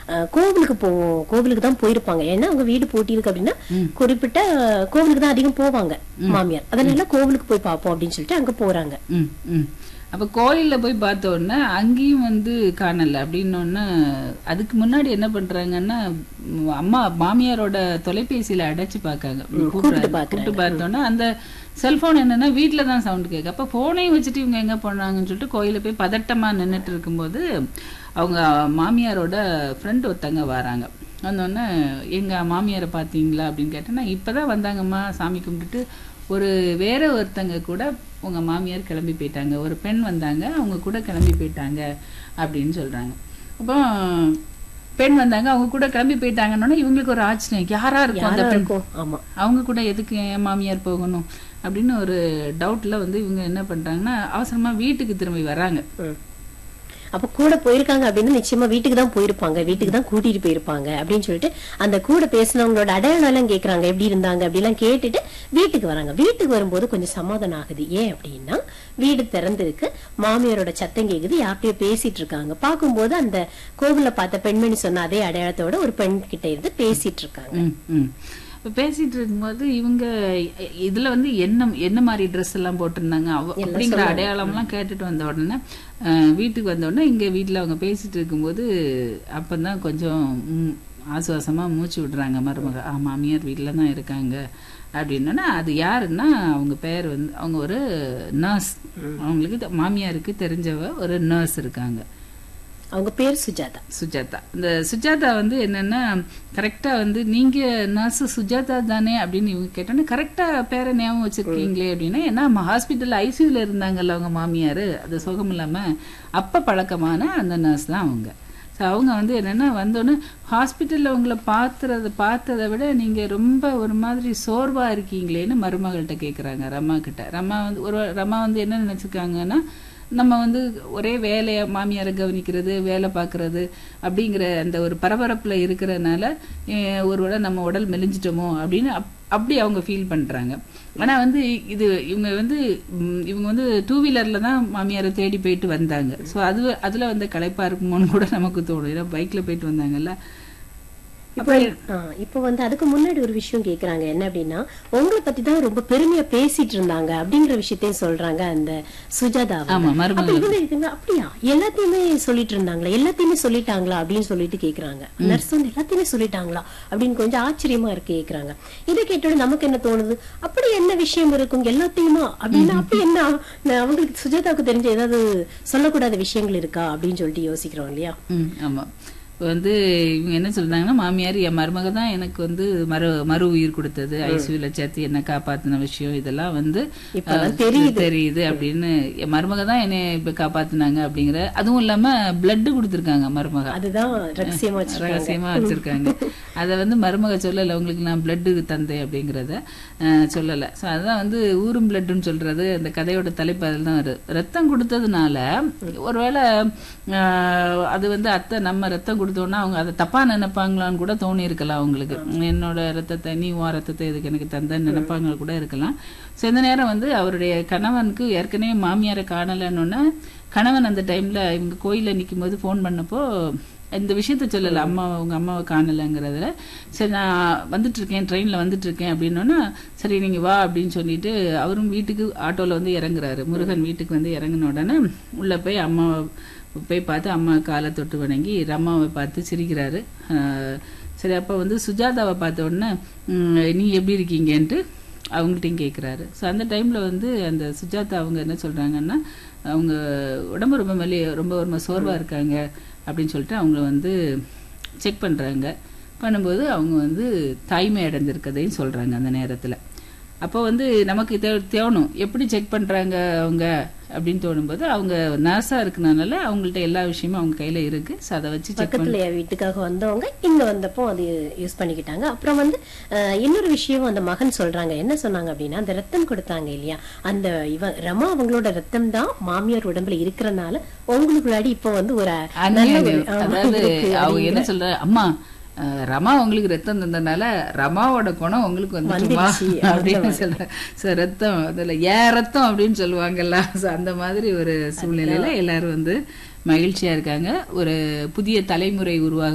அஹ், கோவிலுக்கு போவோம் கோவிலுக்கு தான் போயிருப்பாங்க ஏன்னா அவங்க வீடு போட்டி இருக்கு அப்படின்னா குறிப்பிட்ட அஹ், கோவிலுக்கு தான் அதிகம் போவாங்க மாமியார் அதனால கோவிலுக்கு போய் பார்ப்போம் அப்படின்னு சொல்லிட்டு அங்க போறாங்க ம் ம் அப்ப கோயில்ல போய் பார்த்த உடனே அங்கேயும் வந்து காணல அப்படின்னோடனே அதுக்கு முன்னாடி என்ன பண்றாங்கன்னா ம், அம்மா மாமியாரோட தொலைபேசியில அடைச்சு பார்க்காங்க கூப்பிட்டு கூப்பிட்டு பார்த்தோன்னே அந்த செல்போன் என்னன்னா வீட்ல தான் சவுண்ட் கேட்கு அப்ப போனையும் வச்சுட்டு இவங்க எங்க போனாங்கன்னு சொல்லிட்டு கோயில போய் பதட்டமா நின்னுட்டு இருக்கும்போது அவங்க மாமியாரோட ஃப்ரெண்ட் ஒருத்தங்க வராங்க வந்தோடனே எங்க மாமியாரை பார்த்தீங்களா அப்படின்னு கேட்டேன்னா இப்பதான் வந்தாங்கம்மா சாமி கும்பிட்டுட்டு ஒரு வேற ஒருத்தங்க கூட உங்க மாமியார் கிளம்பி போயிட்டாங்க ஒரு பெண் வந்தாங்க அவங்க கூட கிளம்பி போயிட்டாங்க அப்படின்னு சொல்றாங்க அப்போ பெண் வந்தாங்க அவங்க கூட கிளம்பி போயிட்டாங்கன்னு இவங்களுக்கு ஒரு ஆச்சரியம் யாரா இருக்கும் அந்த யாரா பெண் இருக்கும் ஆமா அவங்க கூட எதுக்கு என் மாமியார் போகணும் அப்படின்னு ஒரு டவுட்ல வந்து இவங்க என்ன பண்றாங்கன்னா அவசரமா வீட்டுக்கு திரும்பி வராங்க ம். அப்ப கூட போயிருக்காங்க அப்படின்னு நிச்சயமா வீட்டுக்கு தான் போயிருப்பாங்க வீட்டுக்கு தான் கூட்டிட்டு போயிருப்பாங்க அப்படின்னு சொல்லிட்டு அந்த கூட பேசினவங்களோட அடையாளம் எல்லாம் கேக்குறாங்க எப்படி இருந்தாங்க அப்படிலாம் கேட்டுட்டு வீட்டுக்கு வராங்க வீட்டுக்கு வரும்போது கொஞ்சம் சமாதானம் ஆகுது ஏன் அப்படின்னா வீடு திறந்திருக்கு மாமியாரோட சத்தம் கேக்குது யார்கிட்டயோ பேசிட்டு இருக்காங்க பார்க்கும்போது அந்த கோவில்ல பார்த்த பெண்மணி சொன்ன அதே அடையாளத்தோட ஒரு பெண் கிட்ட இருந்து பேசிட்டு இருக்காங்க ம், ம். இப்ப பேசிட்டு இருக்கும்போது இவங்க இ- இதுல வந்து என்ன என்ன மாதிரி ட்ரெஸ் எல்லாம் போட்டிருந்தாங்க அவ- அப்படிங்கிற அடையாளம் எல்லாம் கேட்டுட்டு வந்த உடனே அஹ், வீட்டுக்கு வந்த உடனே இங்க வீட்டுல அவங்க பேசிட்டு இருக்கும்போது அப்பதான் கொஞ்சம் ம், ஆசுவாசமா மூச்சு விடுறாங்க மருமக ஆ மாமியார் வீட்டுல தான் இருக்காங்க அப்படின்னா அது யாருன்னா அவங்க பேர் வந்து அவங்க ஒரு நர்ஸ் அவங்களுக்கு தெ- மாமியாருக்கு தெரிஞ்சவ ஒரு நர்ஸ் இருக்காங்க அவங்க பேர் சுஜாதா சுஜாதா இந்த சுஜாதா வந்து என்னன்னா கரெக்டா வந்து நீங்க நர்ஸ் சுஜாதா தானே அப்படின்னு இவங்க கேட்டோன்னே கரெக்டா பேரை ஞாபகம் வச்சிருக்கீங்களே அப்படின்னா ஏன்னா ஹாஸ்பிட்டல் ஐசியூல இருந்தாங்கல்ல அவங்க மாமியார் அது சுகம் இல்லாம அப்ப பழக்கமான அந்த நர்ஸ் தான் அவங்க ஸோ அவங்க வந்து என்னன்னா வந்தோடனே ஹாஸ்பிட்டல்ல உங்களை பார்த்துறத பார்த்ததை விட நீங்க ரொம்ப ஒரு மாதிரி சோர்வா இருக்கீங்களேன்னு மருமகள்கிட்ட கேக்குறாங்க ரமா கிட்ட ரமா வந்து ஒரு ரமா வந்து என்ன நினைச்சிருக்காங்கன்னா நம்ம வந்து ஒரே வேலையை மாமியாரை கவனிக்கிறது வேலை பார்க்கறது அப்படிங்கிற அந்த ஒரு பரபரப்புல இருக்கிறதுனால அஹ், ஒருவேளை நம்ம உடல் மெலிஞ்சிட்டோமோ அப்படின்னு அப்- அப்படி அவங்க ஃபீல் பண்றாங்க ஆனா வந்து இது இவங்க வந்து ம், இவங்க வந்து டூ வீலர்ல தான் மாமியாரை தேடி போயிட்டு வந்தாங்க ஸோ அது அதுல வந்து களைப்பா இருக்குமோன்னு கூட நமக்கு தோணும் ஏன்னா பைக்ல போயிட்டு வந்தாங்கல்ல இப்போ ஆ, இப்போ வந்து அதுக்கு முன்னாடி ஒரு விஷயம் கேக்குறாங்க என்ன அப்படின்னா உங்களை பத்தி தான் ரொம்ப பெருமையா பேசிட்டு இருந்தாங்க அப்படிங்கிற விஷயத்தையும் சொல்றாங்க அந்த சுஜாதா அவங்க. ஆமா அப்ப மருமகள் இவங்க இருக்குங்க அப்படியா எல்லாத்தையுமே சொல்லிட்டு இருந்தாங்களா எல்லாத்தையுமே சொல்லிட்டாங்களா அப்படின்னு சொல்லிட்டு கேக்குறாங்க நர்ஸ் வந்து எல்லாத்தையுமே சொல்லிட்டாங்களா அப்படின்னு கொஞ்சம் ஆச்சரியமா இருக்கு கேக்குறாங்க இதை கேட்டோட நமக்கு என்ன தோணுது அப்படி என்ன விஷயம் இருக்கும் எல்லாத்தையுமா அப்படின்னா அப்படி என்ன நான் அவங்களுக்கு சுஜாதாவுக்கு தெரிஞ்ச ஏதாவது சொல்லக்கூடாத விஷயங்கள் இருக்கா அப்படின்னு சொல்லிட்டு யோசிக்கிறோம் இல்லையா ம் ஆமா இப்போ வந்து இவங்க என்ன சொல்றாங்கன்னா மாமியார் என் மருமக தான் எனக்கு வந்து மறு மறு உயிர் கொடுத்தது ஐசியூல சேர்த்து என்ன காப்பாத்தின விஷயம் இதெல்லாம் வந்து இப்பதான் அஹ், தெரியுது. தெரியுது அப்படின்னு என் மருமக தான் என்னை இப்ப காப்பாத்துனாங்க அப்படிங்கிற அதுவும் இல்லாம பிளட் கொடுத்துருக்காங்க மருமக அதுதான் ரகசியமா வச்சிருக்காங்க ரகசியமா வச்சிருக்காங்க அதை வந்து மருமக சொல்லல உங்களுக்கு நான் பிளட் தந்தேன் அப்படிங்கறத அஹ், சொல்லல சோ அதான் வந்து ஊரும் பிளட்னு சொல்றது அந்த கதையோட தலைப்பு அதில் தான் வருது ரத்தம் கொடுத்ததுனால ஒருவேளை அஹ், அது வந்து அத்தை நம்ம ரத்தம் கொடுத்தோம்னா அவங்க அதை தப்பா நினைப்பாங்களான்னு கூட தோணி இருக்கலாம் அவங்களுக்கு என்னோட ரத்தத்தை நீ உன் ரத்தத்தை இதுக்கு எனக்கு தந்தேன்னு நினைப்பாங்க கூட இருக்கலாம் ஸோ இந்த நேரம் வந்து அவருடைய கணவனுக்கு ஏற்கனவே மாமியாரை காணலைன்னு கணவன் அந்த டைம்ல இவங்க கோயில்ல நிற்கும் போது ஃபோன் பண்ணப்போ இந்த விஷயத்த சொல்லல அம்மா உங்க அம்மாவை காணலைங்கிறதுல சரி நான் வந்துட்டு இருக்கேன் ட்ரெயின்ல வந்துட்டு இருக்கேன் அப்படின்னோன்னா சரி நீங்க வா அப்படின்னு சொல்லிட்டு அவரும் வீட்டுக்கு ஆட்டோல வந்து இறங்குறாரு முருகன் வீட்டுக்கு வந்து இறங்கின உடனே உள்ள போய் அம்மாவை போய் பார்த்து அம்மா காலை தொட்டு வணங்கி ரம்மாவை பார்த்து சிரிக்கிறாரு ஆஹ் சரி அப்போ வந்து சுஜாதாவை பார்த்த உடனே "ம், நீ எப்படி இருக்கீங்கன்ட்டு அவங்கள்ட்டையும் கேட்குறாரு ஸோ அந்த டைமில் வந்து அந்த சுஜாதா அவங்க என்ன சொல்கிறாங்கன்னா அவங்க உடம்பு ரொம்ப மெலி ரொம்ப ஒரு சோர்வாக இருக்காங்க அப்படின்னு சொல்லிட்டு அவங்கள வந்து செக் பண்ணுறாங்க பண்ணும்போது அவங்க வந்து தாய்மை அடைஞ்சிருக்கதையும் சொல்கிறாங்க அந்த நேரத்தில் அப்போ வந்து நமக்கு தே தோணும் எப்படி செக் பண்ணுறாங்க அவங்க அப்படின்னு தோணும்போது அவங்க நர்ஸாக இருக்கனால அவங்கள்ட்ட எல்லா விஷயமும் அவங்க கையில் இருக்குது ஸோ அதை வச்சு செக் பக்கத்துல என் வீட்டுக்காக வந்தவங்க இங்க வந்தப்போ அது யூஸ் பண்ணிக்கிட்டாங்க அப்புறம் வந்து அஹ், இன்னொரு விஷயம் அந்த மகன் சொல்றாங்க என்ன சொன்னாங்க அப்படின்னா அந்த ரத்தம் கொடுத்தாங்க இல்லையா அந்த இவ ரமா அவங்களோட ரத்தம் தான் மாமியார் உடம்புல இருக்கிறனால உங்களுக்குள்ளாடி இப்போ வந்து ஒரு நல்ல ஒரு அந்நியம். ஆமா, அதாவது இருக்கு அவங்க என்ன சொல்ற அம்மா அஹ், ரமா உங்களுக்கு ரத்தம் தந்தனால ரமாவோட குணம் உங்களுக்கு வந்துச்சுமா வந்துடுச்சு, அப்படின்னு சொல்ற சோ ரத்தம் அதுல ஏன் ரத்தம் அப்படின்னு சொல்லுவாங்கல்ல So, அந்த மாதிரி ஒரு சூழ்நிலையில எல்லாரும் வந்து மகிழ்ச்சியா இருக்காங்க ஒரு புதிய தலைமுறை உருவாக